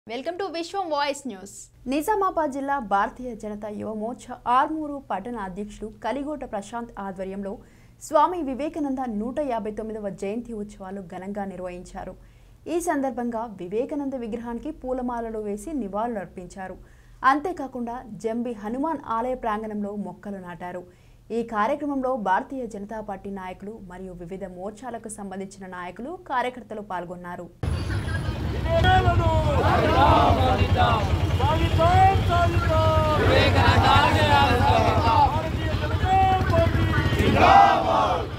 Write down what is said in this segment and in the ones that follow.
Welcome to Vishwam voice news Nizamabad జిల్లా భారతీయ జనతా యువ మోర్చా ఆర్మూరు పట్టణ అధ్యక్షుడు కలిగోట ప్రశాంత్ ఆధ్వర్యంలో స్వామి వివేకానంద నూట యాభై తొమ్మిదవ జయంతి ఉత్సవాలు ఘనంగా నిర్వహించారు ఈ సందర్భంగా వివేకానంద విగ్రహానికి పూలమాలలు వేసి నివాళులర్పించారు అంతేకాకుండా జంబి హనుమాన్ ఆలయ ప్రాంగణంలో మొక్కలు నాటారు ఈ కార్యక్రమంలో భారతీయ జనతా పార్టీ నాయకులు మరియు వివిధ మోర్చాలకు సంబంధించిన నాయకులు కార్యకర్తలు పాల్గొన్నారు వివేకానందు సాగిద్దాం సాగిద్దాం భారతీయ జనతా పార్టీ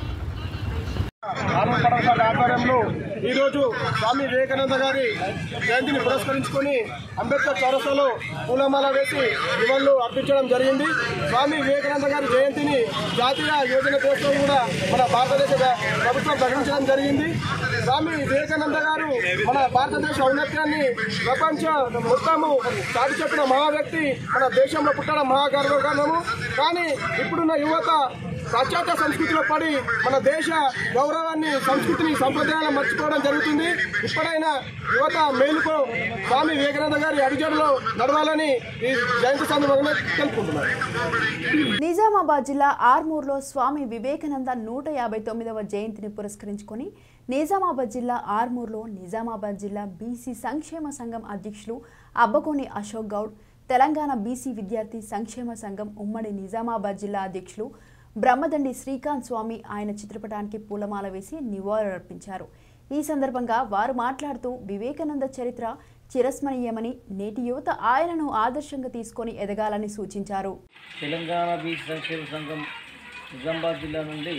ఆరోపణ ఆధ్వర్యంలో ఈరోజు స్వామి వివేకానంద గారి జయంతిని పురస్కరించుకొని అంబేద్కర్ చౌరస్తాలో పూలమాల వేసి నివాళులు అర్పించడం జరిగింది స్వామి వివేకానంద గారి జయంతిని జాతీయ యోజన కోసం కూడా మన భారతదేశ ప్రభుత్వం ప్రకటించడం జరిగింది స్వామి వివేకానంద గారు మన భారతదేశ ఔన్నత్యాన్ని ప్రపంచ మొత్తము చాటి చెప్పిన మహా వ్యక్తి మన దేశంలో పుట్టడం మహాగర్వకారణము కానీ ఇప్పుడున్న యువత పాశ్చాత్య సంస్కృతిలో పడి మన దేశ గౌరవాన్ని సంస్కృతిని సంప్రదాయాలను మర్చిపోవడం జరుగుతుంది ఇప్పుడైనా యువత మేలుకో స్వామి వివేకానంద గారి అడుగుజాడలో నడవాలని ఈ జయంతి సందర్భంగా తెలుపుకుంటున్నారు నిజామాబాద్ జిల్లా ఆర్మూర్లో స్వామి వివేకానంద నూట యాభై తొమ్మిదవ జయంతిని పురస్కరించుకొని నిజామాబాద్ జిల్లా ఆర్మూర్లో నిజామాబాద్ జిల్లా బీసీ సంక్షేమ సంఘం అధ్యక్షులు అబ్బగోని అశోక్ గౌడ్ తెలంగాణ బీసీ విద్యార్థి సంక్షేమ సంఘం ఉమ్మడి నిజామాబాద్ జిల్లా అధ్యక్షులు బ్రహ్మదండి శ్రీకాంత్ స్వామి ఆయన చిత్రపటానికి పూలమాల వేసి నివాళులర్పించారు ఈ సందర్భంగా వారు మాట్లాడుతూ వివేకానంద చరిత్ర చిరస్మరణీయమని నేటి యువత ఆయనను ఆదర్శంగా తీసుకొని ఎదగాలని సూచించారు తెలంగాణ బీచ్ సంక్షేమ సంఘం నిజామాబాద్ జిల్లా నుండి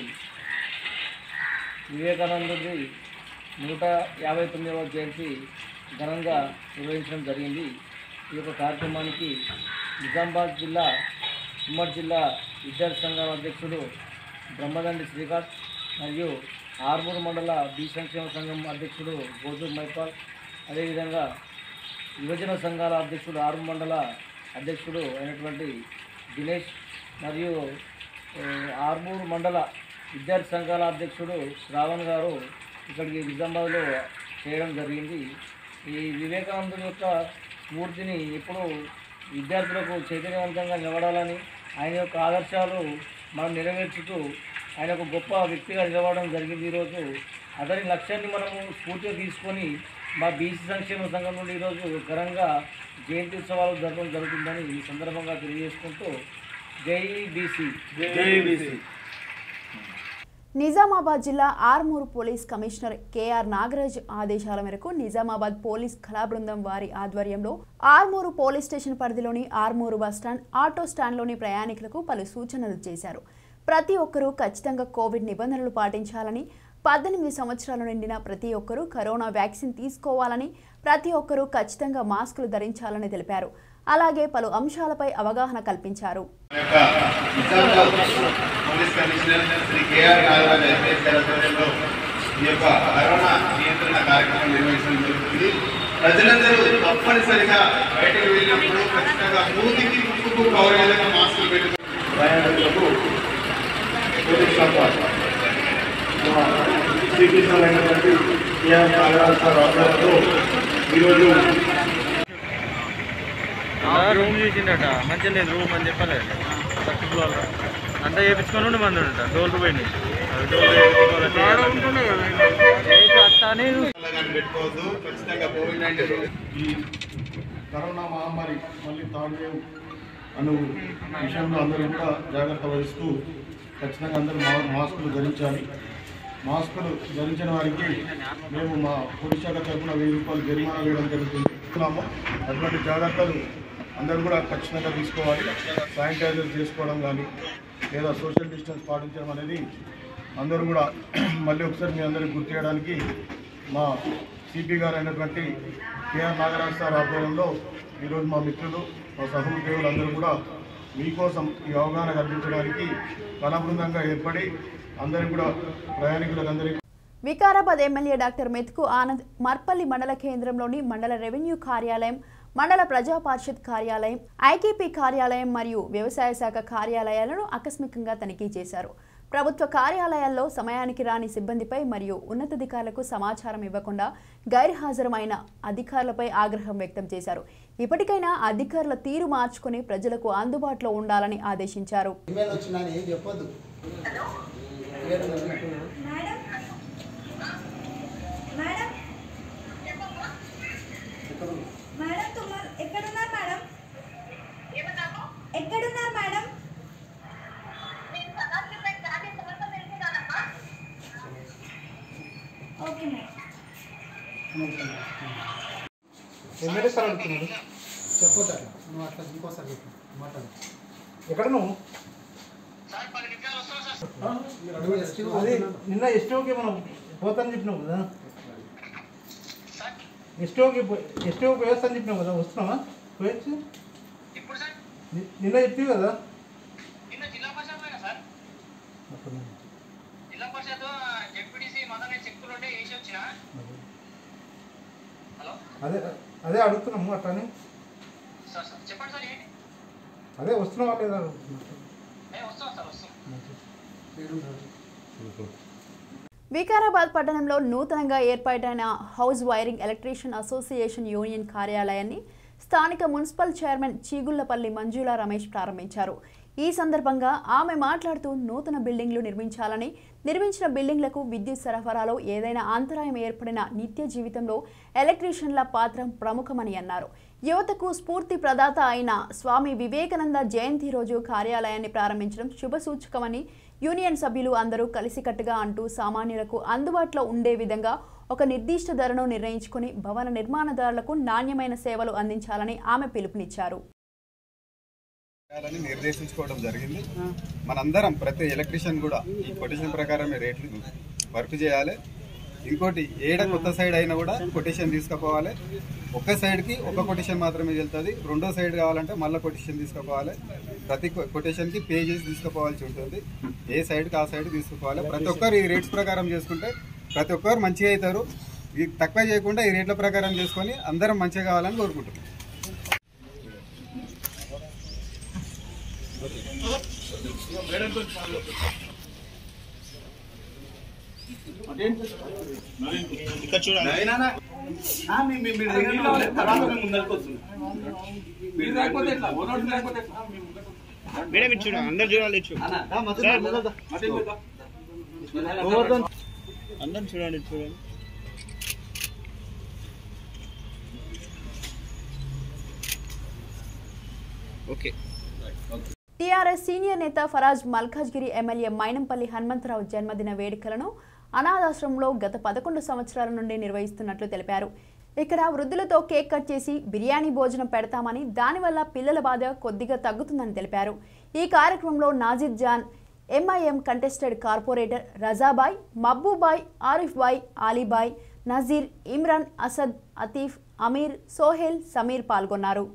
వివేకానందుడి నూట యాభై తొమ్మిదవ జయంతి ఘనంగా నిర్వహించడం జరిగింది ఈ యొక్క కార్యక్రమానికి నిజామాబాద్ జిల్లా ఉమ్మడి జిల్లా విద్యార్థి సంఘం అధ్యక్షుడు బ్రహ్మదండి శ్రీకాంత్ మరియు ఆర్మూరు మండల బీ సంక్షేమ సంఘం అధ్యక్షుడు గోజు మైపాల్ అదేవిధంగా యువజన సంఘాల అధ్యక్షుడు ఆరు మండల అధ్యక్షుడు అయినటువంటి దినేష్ మరియు ఆ, ఆర్మూరు మండల విద్యార్థి సంఘాల అధ్యక్షుడు శ్రావణ్ గారు ఇక్కడికి నిజామాబాద్లో చేయడం జరిగింది ఈ వివేకానందుని యొక్క స్ఫూర్తిని ఎప్పుడూ విద్యార్థులకు చైతన్యవంతంగా నిలబడాలని ఆయన యొక్క ఆదర్శాలు మనం నెరవేర్చుతూ ఆయన ఒక గొప్ప వ్యక్తిగా నిలబడడం జరిగింది ఈరోజు అతని లక్ష్యాన్ని మనము స్ఫూర్తిగా తీసుకొని మా బీసీ సంక్షేమ సంఘం నుండి ఈరోజు ఘనంగా జయంతి ఉత్సవాలు జరపడం జరుగుతుందని ఈ సందర్భంగా తెలియజేసుకుంటూ జై బీసీ జై బీసీ నిజామాబాద్ జిల్లా Armoor police commissioner KR Nagaraj ఆదేశాల మేరకు నిజామాబాద్ పోలీస్ కళా బృందం వారి ఆధ్వర్యంలో ఆర్మూరు పోలీస్ స్టేషన్ పరిధిలోని ఆర్మూరు బస్టాండ్ ఆటో స్టాండ్లోని ప్రయాణికులకు పలు సూచనలు చేశారు ప్రతి ఒక్కరూ ఖచ్చితంగా కోవిడ్ నిబంధనలు పాటించాలని పద్దెనిమిది సంవత్సరాలు నిండిన ప్రతి ఒక్కరూ కరోనా వ్యాక్సిన్ తీసుకోవాలని ప్రతి ఒక్కరూ ఖచ్చితంగా మాస్కులు ధరించాలని తెలిపారు అలాగే పలు అంశాలపై అవగాహన కల్పించారు యొక్క Nizamabad police commissioner Shri KR Nagaraj IPS గారి ఆధ్వర్యంలో ఈ యొక్క కరోనా నియంత్రణ కార్యక్రమం నిర్వహించడం జరుగుతుంది ప్రజలందరూ తప్పనిసరిగా బయటకు వెళ్ళినప్పుడు ఖచ్చితంగా మూతికి ముక్కుకు కవర్ అయ్యేలా మాస్కులు పెట్టుకుని ప్రయాణికులకు పోలీస్ శాఖ మా సిపి సార్ అయినటువంటి కేఆర్ నాగరాజ్ సార్ ఆధ్వర్యంలో ఈరోజు రూమ్ చూసిండట మంచిగా లేదు రూమ్ అని చెప్పాలి ఫస్ట్ ఫ్లోర్ అంతా చేయించుకొని ఉండి మంది ఉండట డోర్లు పోయినాయి అవి డోర్లు చేయించుకోవాలి కానీ పెట్టుకోవద్దు ఖచ్చితంగా కోవిడ్ నైన్టీన్ ఈ కరోనా మహమ్మారి మళ్ళీ థర్డ్ వేవ్ అను విషయంలో అందరూ కూడా జాగ్రత్త వహిస్తూ ఖచ్చితంగా అందరూ మా- మాస్కులు ధరించాలి మాస్కులు ధరించిన వారికి మేము మా పోలీస్ శాఖ తరఫున వెయ్యి రూపాయలు జరిమానా వేయడం జరుగుతుంది ఇస్తున్నాము. అటువంటి జాగ్రత్తలు అందరూ కూడా ఖచ్చితంగా తీసుకోవాలి శానిటైజర్ చేసుకోవడం కానీ లేదా సోషల్ డిస్టెన్స్ పాటించడం అనేది అందరూ కూడా మళ్ళీ ఒకసారి మీ అందరికి గుర్తు చేయడానికి మా సిపి గారు అయినటువంటి కేఆర్ నాగరాజ్ సార్ ఆధ్వర్యంలో ఈరోజు మా మిత్రులు మా సహోద్యోగులు అందరూ కూడా మీకోసం ఈ అవగాహన కల్పించడానికి కళబృందంగా ఏర్పడి అందరికీ కూడా ప్రయాణికులకు అందరికీ వికారాబాద్ ఎమ్మెల్యే డాక్టర్ మెతుకు ఆనంద్ మర్పల్లి మండల కేంద్రంలోని మండల రెవెన్యూ కార్యాలయం మండల ప్రజా పరిషత్ కార్యాలయం ఐకేపీ కార్యాలయం మరియు వ్యవసాయ శాఖ కార్యాలయాలను ఆకస్మికంగా తనిఖీ చేశారు ప్రభుత్వ కార్యాలయాల్లో సమయానికి రాని సిబ్బందిపై మరియు ఉన్నతాధికారులకు సమాచారం ఇవ్వకుండా గైర్హాజరమైన అధికారులపై ఆగ్రహం వ్యక్తం చేశారు ఇప్పటికైనా అధికారుల తీరు మార్చుకుని ప్రజలకు అందుబాటులో ఉండాలని ఆదేశించారు ఇమెయిల్ వచ్చిందని ఏం చెప్పొద్దు మేడం మేడం మేడం తుమ్మారు ఎక్కడున్నారు మేడం ఎక్కడున్నారు madam okay madam MLA sir అడుగుతున్నాడు చెప్పొద్దు అట్లా నువ్వు అట్లా ఇంకోసారి చెప్పు మాట్లాడు ఎక్కడ నువ్వు నువ్వు ఎస్టీ అదే నిన్న ఎస్టీఓకి మనం పోతానని చెప్పినావు కదా ఎస్టీఓకి ఎస్టీఓకి పోయేస్తా అని చెప్పినావు కదా వస్తున్నావా పోయొచ్చు ని- నిన్న చెప్తావు కదా నిన్న జిల్లా పరిషత్ పోయినా సార్ అప్పుడు జిల్లా పరిషత్ జెడ్పీటీసీ మొదలైన చెక్కులు ఉంటే వేసి వచ్చిన హలో అదే అదే అడుగుతున్నాము అట్లానే సార్ సార్ చెప్పండి సార్ ఏంటి అదే వస్తున్నావా లేదా నేను వస్తాను సార్ వస్తాను వికారాబాద్ పట్టణంలో నూతనంగా ఏర్పాటైన house wiring electrician association union కార్యాలయాన్ని స్థానిక మున్సిపల్ చైర్మన్ చీగుళ్లపల్లి మంజుల రమేష్ ప్రారంభించారు ఈ సందర్భంగా ఆమె మాట్లాడుతూ నూతన బిల్డింగ్లు నిర్మించాలని నిర్మించిన బిల్డింగ్లకు విద్యుత్ సరఫరాలో ఏదైనా అంతరాయం ఏర్పడిన నిత్య జీవితంలో ఎలక్ట్రీషియన్ల పాత్ర ప్రముఖమని అన్నారు యువతకు స్ఫూర్తి ప్రదాత అయిన స్వామి వివేకానంద జయంతి రోజు కార్యాలయాన్ని ప్రారంభించడం శుభసూచకమని యూనియన్ సభ్యులు అందరూ కలిసికట్టుగా అంటూ సామాన్యులకు అందుబాటులో ఉండే విధంగా ఒక నిర్దిష్ట ధరను నిర్ణయించుకుని భవన నిర్మాణదారులకు నాణ్యమైన సేవలు అందించాలని ఆమె పిలుపునిచ్చారు చేయాలని నిర్దేశించుకోవడం జరిగింది మనందరం ప్రతి ఎలక్ట్రీషియన్ కూడా ఈ కొటేషన్ ప్రకారమే రేట్లు వర్క్ చేయాలి ఇంకోటి ఏడ కొత్త సైడ్ అయినా కూడా కొటేషన్ తీసుకుపోవాలి ఒక సైడ్కి ఒక కొటేషన్ మాత్రమే వెళ్తుంది రెండో సైడ్ కావాలంటే మళ్ళీ కొటేషన్ తీసుకుపోవాలి ప్రతి కొటేషన్కి పే చేసి తీసుకుపోవాల్సి ఉంటుంది ఏ సైడ్కి ఆ సైడ్ తీసుకుపోవాలి ప్రతి ఒక్కరు ఈ రేట్స్ ప్రకారం చేసుకుంటే ప్రతి ఒక్కరు మంచిగా అవుతారు ఇది తక్కువ చేయకుండా ఈ రేట్ల ప్రకారం చేసుకొని అందరం మంచిగా కావాలని కోరుకుంటున్నాం అందరం చూడండి చూడండి టీఆర్ఎస్ సీనియర్ నేత ఫరాజ్ మల్కాజ్గిరి ఎమ్మెల్యే మైనంపల్లి హనుమంతరావు జన్మదిన వేడుకలను అనాథాశ్రమంలో గత పదకొండు సంవత్సరాల నుండి నిర్వహిస్తున్నట్లు తెలిపారు ఇక్కడ వృద్ధులతో కేక్ కట్ చేసి బిర్యానీ భోజనం పెడతామని దానివల్ల పిల్లల బాధ కొద్దిగా తగ్గుతుందని తెలిపారు ఈ కార్యక్రమంలో Najid Jan MIM contested corporator Razabhai Mahboobbhai Arifbhai Alibhai Nazeer Imran Asad Atif Aamir Sohail Sameer పాల్గొన్నారు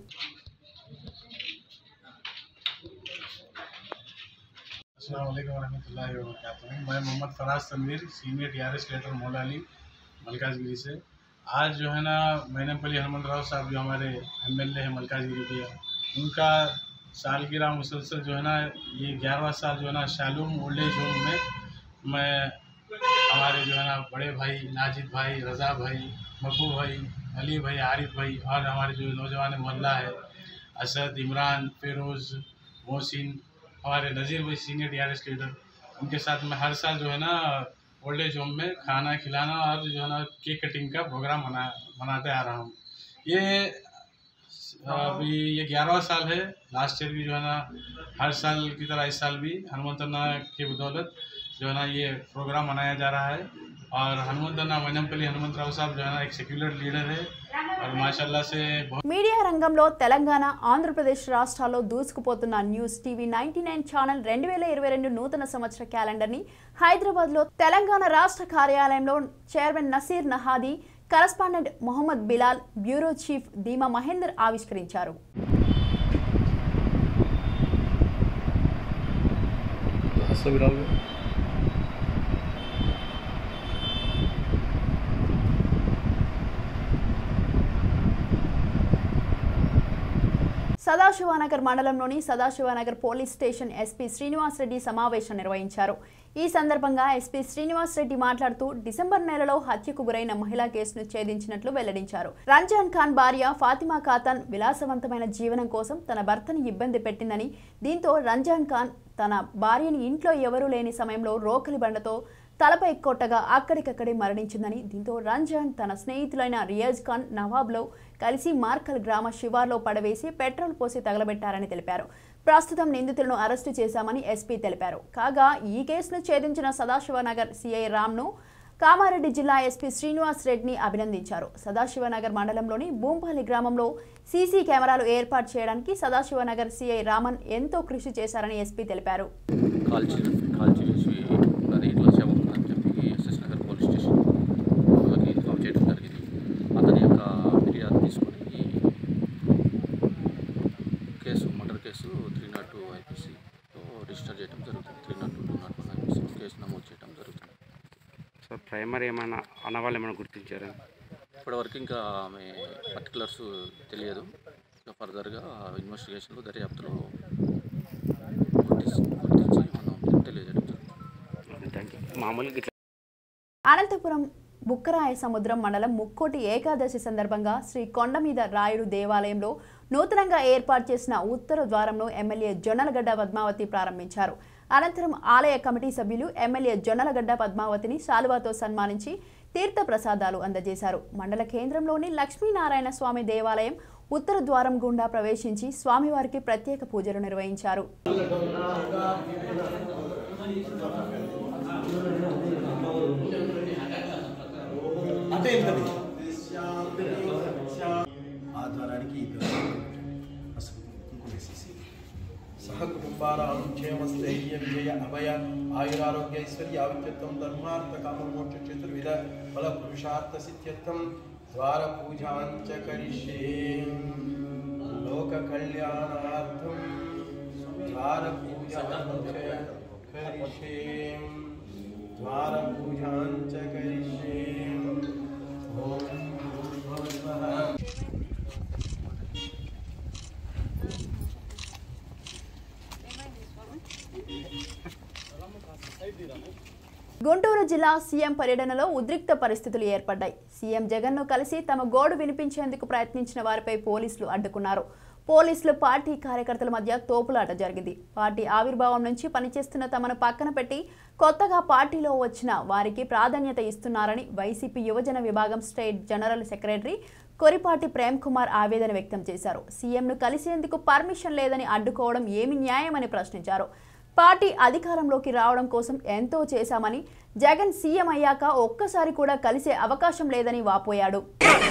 अस्सलाम वालेकुम वरहमतुल्लाहि वबरकातुहू मैं Mohammed Faraz Tanveer senior T R S leader Moulali Malkajgiri से आज जो है ना मैनपल्ली हनुमत राव साहब जो हमारे एम एल ए हैं मलकाजगिरी के उनका सालगिरह मुसलसल जो है ना ये ग्यारहवा साल जो है ना शालूम ओल्ड एज होम में मैं हमारे जो है ना बड़े भाई नाजिद भाई रज़ा भाई मकबू भाई अली भाई आरिफ भाई और हमारे जो नौजवान मोहल्ला है असद इमरान फिरोज़ मोहसिन हमारे नज़ीर भाई senior D R S leader उनके साथ में हर साल जो है ना ओल्ड एज होम में खाना खिलाना और जो है ना केक कटिंग का प्रोग्राम मना मनाते आ रहा हूँ ये अभी ये ग्यारहवा साल है लास्ट ईयर भी जो है ना हर साल की तरह इस साल भी हनुमंतना की बदौलत जो है ना ये प्रोग्राम मनाया जा रहा है और हनुमंतना मनमपल्ली हनुमंत राव साहब जो है ना एक सेक्युलर लीडर है और माशाल्लाह से बहुत మీడియా రంగంలో తెలంగాణ ఆంధ్రప్రదేశ్ రాష్ట్రాల్లో దూసుకుపోతున్న news TV ninety nine channel రెండు వేల ఇరవై రెండు నూతన సంవత్సర క్యాలెండర్ని హైదరాబాద్లో తెలంగాణ రాష్ట్ర కార్యాలయంలో chairman Naseer Nahadi correspondent Mohammed Bilal bureau chief Deema Mahender ఆవిష్కరించారు సదాశివనగర్ మండలంలోని Sadashivnagar police station SP Srinivas Reddy సమావేశం నిర్వహించారు ఈ సందర్భంగా ఎస్పీ శ్రీనివాస్ రెడ్డి మాట్లాడుతూ డిసెంబర్ నెలలో హత్యకు గురైన మహిళా కేసును ఛేదించినట్లు వెల్లడించారు రంజాన్ ఖాన్ భార్య ఫాతిమా ఖాతన్ విలాసవంతమైన జీవనం కోసం తన భర్తని ఇబ్బంది పెట్టిందని దీంతో రంజాన్ ఖాన్ తన భార్యని ఇంట్లో ఎవరూ లేని సమయంలో రోకలి బండతో తలపై కొట్టగా అక్కడికక్కడే మరణించిందని దీంతో రంజాన్ తన స్నేహితులైన రియాజ్ ఖాన్ నవాబ్లో కలిసి మార్కల్ గ్రామ శివార్లో పడవేసి పెట్రోల్ పోసి తగలబెట్టారని తెలిపారు ప్రస్తుతం నిందితులను అరెస్టు చేశామని ఎస్పీ తెలిపారు కాగా ఈ కేసును ఛేదించిన సదాశివనగర్ సిఐ రామ్ను కామారెడ్డి జిల్లా ఎస్పీ శ్రీనివాస్ రెడ్డిని అభినందించారు సదాశివనగర్ మండలంలోని భూంపల్లి గ్రామంలో సీసీ కెమెరాలు ఏర్పాటు చేయడానికి సదాశివనగర్ సిఐ రామన్ ఎంతో కృషి చేశారని ఎస్పీ తెలిపారు కాల్చి కాల్చి వేసి అది ఇట్లా శవం ఉందని చెప్పి ఎస్ఎస్ నగర్ పోలీస్ స్టేషన్ వాళ్ళకి ఇన్ఫామ్ చేయడం జరిగింది అతని యొక్క ఫిర్యాదు తీసుకొని case murder case three not two ఐపీసీలో రిజిస్టర్ చేయడం జరుగుతుంది three not two two not one IPC case నమోదు చేయడం జరుగుతుంది సో ప్రైమరీ ఏమైనా అనవాళ్ళు ఏమైనా గుర్తించారా ఇప్పటివరకు ఇంకా ఆమె పర్టికులర్స్ తెలియదు ఇంకా ఫర్దర్గా ఇన్వెస్టిగేషన్లో దర్యాప్తులో గుర్తించి గుర్తించి మనం తెలియజేయడం జరుగుతుంది థ్యాంక్ యూ మామూలుగా ఇట్లా అనంతపురం బుక్కరాయ సముద్రం మండలం ముక్కోటి ఏకాదశి సందర్భంగా శ్రీ కొండమీద రాయుడు దేవాలయంలో నూతనంగా ఏర్పాటు చేసిన ఉత్తర ద్వారంను ఎమ్మెల్యే జొన్నలగడ్డ పద్మావతి ప్రారంభించారు అనంతరం ఆలయ కమిటీ సభ్యులు ఎమ్మెల్యే జొన్నలగడ్డ పద్మావతిని శాలువాతో సన్మానించి తీర్థ ప్రసాదాలు అందజేశారు మండల కేంద్రంలోని లక్ష్మీనారాయణ స్వామి దేవాలయం ఉత్తర ద్వారం గుండా ప్రవేశించి స్వామివారికి ప్రత్యేక పూజలు నిర్వహించారు అంటే ఏంటది ఆ ద్వారానికి ఈ ద్వారం పసుపు కుంకుమ వేసేసి సహ కుటుంబానాం క్షేమస్థైర్య విజయ అభయ ఆయురారోగ్య ఐశ్వర్య ఆవిత్యత్వం ధర్మార్థ కామ మోక్ష చతుర్విధ ఫల పురుషార్థ సిద్ధ్యర్థం ద్వార పూజాంచ కరిష్యే లోక కళ్యాణార్థం ద్వార పూజాంచ కరిష్యే ద్వార పూజాంచ కరిష్యే ఓం భూర్భువస్వః గుంటూరు జిల్లా సీఎం పర్యటనలో ఉద్రిక్త పరిస్థితులు ఏర్పడ్డాయి సీఎం జగన్ను కలిసి తమ గోడు వినిపించేందుకు ప్రయత్నించిన వారిపై పోలీసులు అడ్డుకున్నారు పోలీసులు పార్టీ కార్యకర్తల మధ్య తోపులాట జరిగింది పార్టీ ఆవిర్భావం నుంచి పనిచేస్తున్న తమను పక్కన పెట్టి కొత్తగా పార్టీలో వచ్చిన వారికి ప్రాధాన్యత ఇస్తున్నారని వైసీపీ యువజన విభాగం state general secretary Koripati Prem Kumar ఆవేదన వ్యక్తం చేశారు సీఎంను కలిసేందుకు పర్మిషన్ లేదని అడ్డుకోవడం ఏమి న్యాయమని ప్రశ్నించారు పార్టీ అధికారంలోకి రావడం కోసం ఎంతో చేశామని జగన్ సీఎం అయ్యాక ఒక్కసారి కూడా కలిసే అవకాశం లేదని వాపోయాడు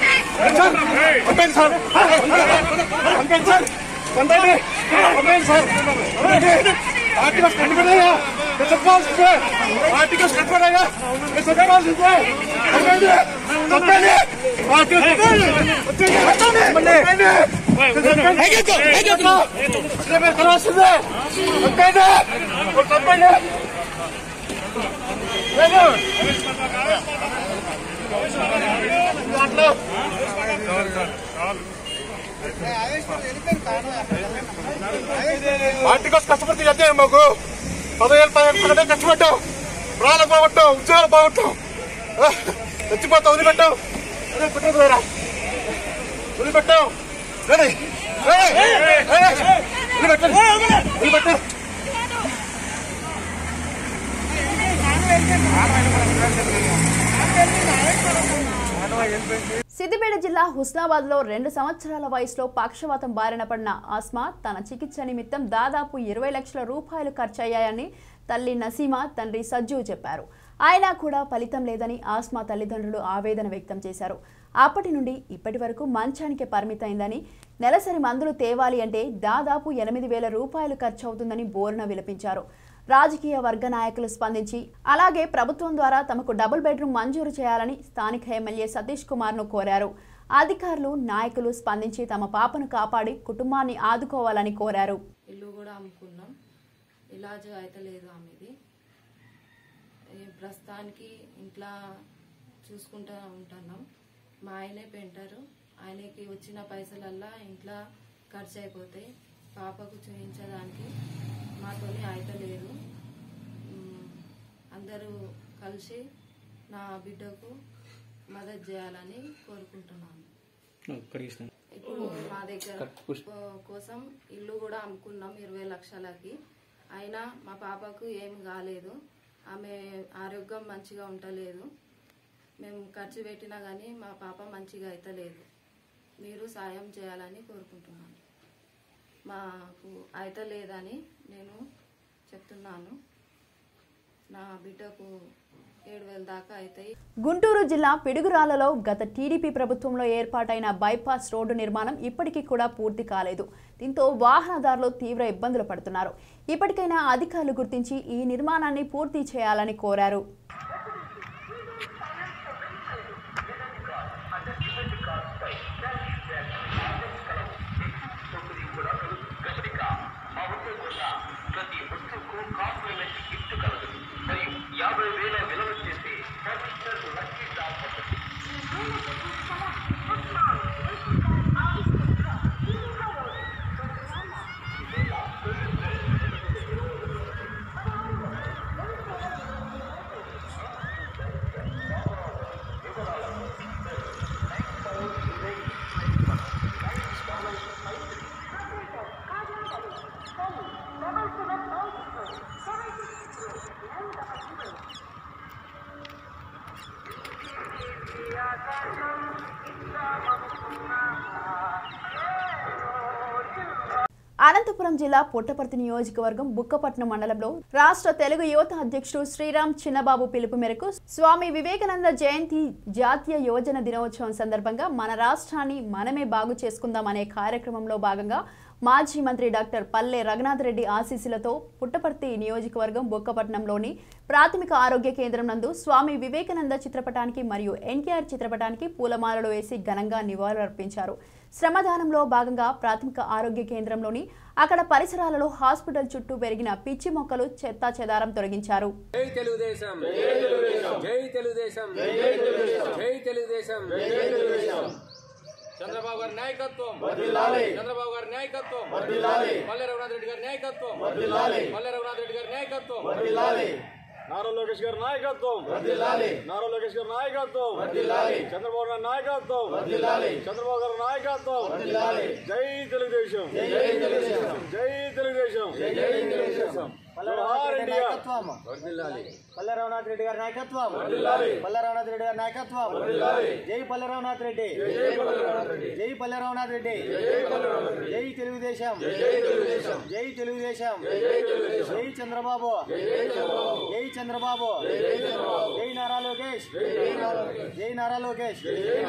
పార్టీ కోసం కష్టపడితే అదే మాకు పదవేలు పదహారు కష్టపడ్డాం ప్రాణాలకు బాగుంటాం ఉద్యోగాలు బాగుంటాం ఆ, చచ్చిపోతాం వదిలిపెట్టాం వదిలిపెట్టదు వేరా వదిలిపెట్టాం రేయ్, రేయ్, రేయ్, వదిలిపెట్టండి వదిలిపెట్టు సిద్దిపేట జిల్లా హుస్నాబాద్ లో రెండు సంవత్సరాల వయసులో పక్షవాతం బారిన పడిన ఆస్మా తన చికిత్స నిమిత్తం దాదాపు ఇరవై లక్షల రూపాయలు ఖర్చయ్యాయని తల్లి నసీమా తండ్రి సజ్జు చెప్పారు అయినా కూడా ఫలితం లేదని ఆస్మా తల్లిదండ్రులు ఆవేదన వ్యక్తం చేశారు అప్పటి నుండి ఇప్పటి వరకు మంచానికి పరిమితమైందని నెలసరి మందులు తేవాలి అంటే దాదాపు ఎనిమిది వేల రూపాయలు ఖర్చు అవుతుందని బోరున విలపించారు రాజకీయ వర్గ నాయకులు స్పందించి అలాగే ప్రభుత్వం ద్వారా తమకు డబుల్ బెడ్రూమ్ మంజూరు చేయాలని స్థానిక ఎమ్మెల్యే సతీష్ కుమార్ను కోరారు అధికారులు నాయకులు స్పందించి తమ పాపను కాపాడి కుటుంబాన్ని ఆదుకోవాలని కోరారు ఇల్లు కూడా అమ్ముకున్నాం ఇలాజ్ అయితే లేదు ఆమెది ఈ ప్రస్తుతానికి ఇంట్లో చూసుకుంటూ ఉంటున్నాం మా ఆయనే పెంటారు ఆయనకి వచ్చిన పైసలల్లా ఇంట్లో ఖర్చు అయిపోతాయి పాపకు చూపించడానికి మాతోని అయితలేదు మ్, అందరూ కలిసి నా బిడ్డకు మదతు చేయాలని కోరుకుంటున్నాను ఇప్పుడు మా దగ్గర కో- కోసం ఇల్లు కూడా అమ్ముకున్నాం ఇరవై లక్షలకి అయినా మా పాపకు ఏం కాలేదు ఆమె ఆరోగ్యం మంచిగా ఉండలేదు మేము ఖర్చు పెట్టినా కానీ మా పాప మంచిగా అయితలేదు మీరు సాయం చేయాలని కోరుకుంటున్నాను మాకు అయితలేదని నేను చెప్తున్నాను నా బిడ్డకు ఏడు వేల దాకా అవుతాయి గుంటూరు జిల్లా పిడుగురాలలో గత టీడీపీ ప్రభుత్వంలో ఏర్పాటైన బైపాస్ రోడ్డు నిర్మాణం ఇప్పటికీ కూడా పూర్తి కాలేదు దీంతో వాహనదారులు తీవ్ర ఇబ్బందులు పడుతున్నారు ఇప్పటికైనా అధికారులు గుర్తించి ఈ నిర్మాణాన్ని పూర్తి చేయాలని కోరారు యాభై వేల విలువ చేసి లక్కీ డ్రాప్ అనంతపురం జిల్లా పుట్టపర్తి నియోజకవర్గం బుక్కపట్నం మండలంలో రాష్ట్ర తెలుగు యువత అధ్యక్షుడు శ్రీరామ్ చిన్నబాబు పిలుపు మేరకు స్వామి వివేకానంద జయంతి జాతీయ యువజన దినోత్సవం సందర్భంగా మన రాష్ట్రాన్ని మనమే బాగు చేసుకుందాం అనే కార్యక్రమంలో భాగంగా మాజీ మంత్రి డాక్టర్ పల్లె రఘునాథ్ రెడ్డి ఆశీస్సులతో పుట్టపర్తి నియోజకవర్గం బొక్కపట్నంలోని ప్రాథమిక ఆరోగ్య కేంద్రం నందు స్వామి వివేకానంద చిత్రపటానికి మరియు ఎన్టీఆర్ చిత్రపటానికి పూలమాలలు వేసి ఘనంగా నివాళులర్పించారు శ్రమదానంలో భాగంగా ప్రాథమిక ఆరోగ్య కేంద్రంలోని అక్కడ పరిసరాలలో హాస్పిటల్ చుట్టూ పెరిగిన పిచ్చి మొక్కలు చెత్తా చెదారం తొలగించారు జై తెలుగుదేశం జై తెలుగుదేశం జై తెలుగుదేశం చంద్రబాబు గారి నాయకత్వం చంద్రబాబు గారి నాయకత్వం పల్లె రఘునాథ్ రెడ్డి గారి నాయకత్వం పల్లె రఘునాథ్ రెడ్డి గారి నాయకత్వం నారా లోకేష్ గారి నాయకత్వం నారా లోకేష్ గారి నాయకత్వం చంద్రబాబు గారి నాయకత్వం చంద్రబాబు గారి నాయకత్వం జై తెలుగుదేశం జై తెలుగుదేశం జవహర్ ఇండియా పల్లె రఘునాథ్ రెడ్డి గారి నాయకత్వం పల్లె రఘునాథ్ రెడ్డి గారి నాయకత్వం జై పల్లె రఘునాథ్ రెడ్డి జై పల్లె రఘునాథ్ రెడ్డి జై తెలుగుదేశం జై తెలుగుదేశం జై చంద్రబాబు జై చంద్రబాబు జై నారా లోకేష్ జై నారా లోకేష్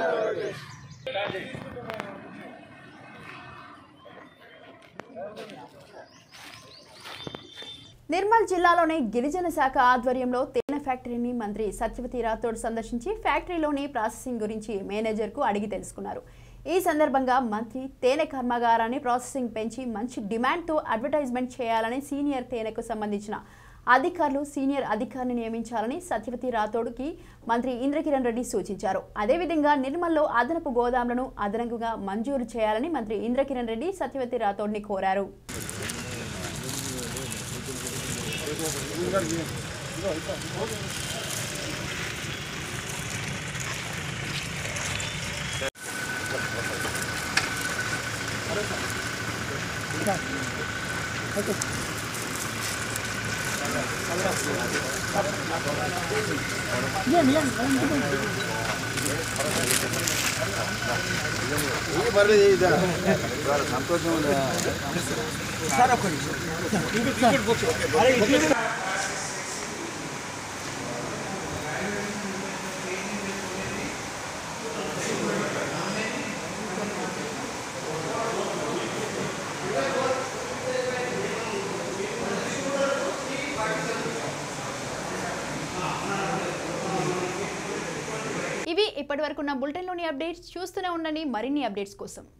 నిర్మల్ జిల్లాలోని గిరిజన శాఖ ఆధ్వర్యంలో తేనె ఫ్యాక్టరీని మంత్రి సత్యవతి రాథోడ్ సందర్శించి ఫ్యాక్టరీలోని ప్రాసెసింగ్ గురించి మేనేజర్కు అడిగి తెలుసుకున్నారు ఈ సందర్భంగా మంత్రి తేనె కర్మాగారాన్ని ప్రాసెసింగ్ పెంచి మంచి డిమాండ్తో అడ్వర్టైజ్మెంట్ చేయాలని సీనియర్ తేనెకు సంబంధించిన అధికారులు సీనియర్ అధికారిని నియమించాలని సత్యవతి రాథోడ్కి మంత్రి ఇంద్రకిరణ్ రెడ్డి సూచించారు అదేవిధంగా నిర్మల్లో అదనపు గోదాంలను అదనంగా మంజూరు చేయాలని మంత్రి ఇంద్రకిరణ్ రెడ్డి సత్యవతి రాథోడ్ని కోరారు సంతోషం ఇవి ఇప్పటివరకున్న బులెటిన్లోని అప్డేట్స్ చూస్తూనే ఉండండి మరిన్ని అప్డేట్స్ కోసం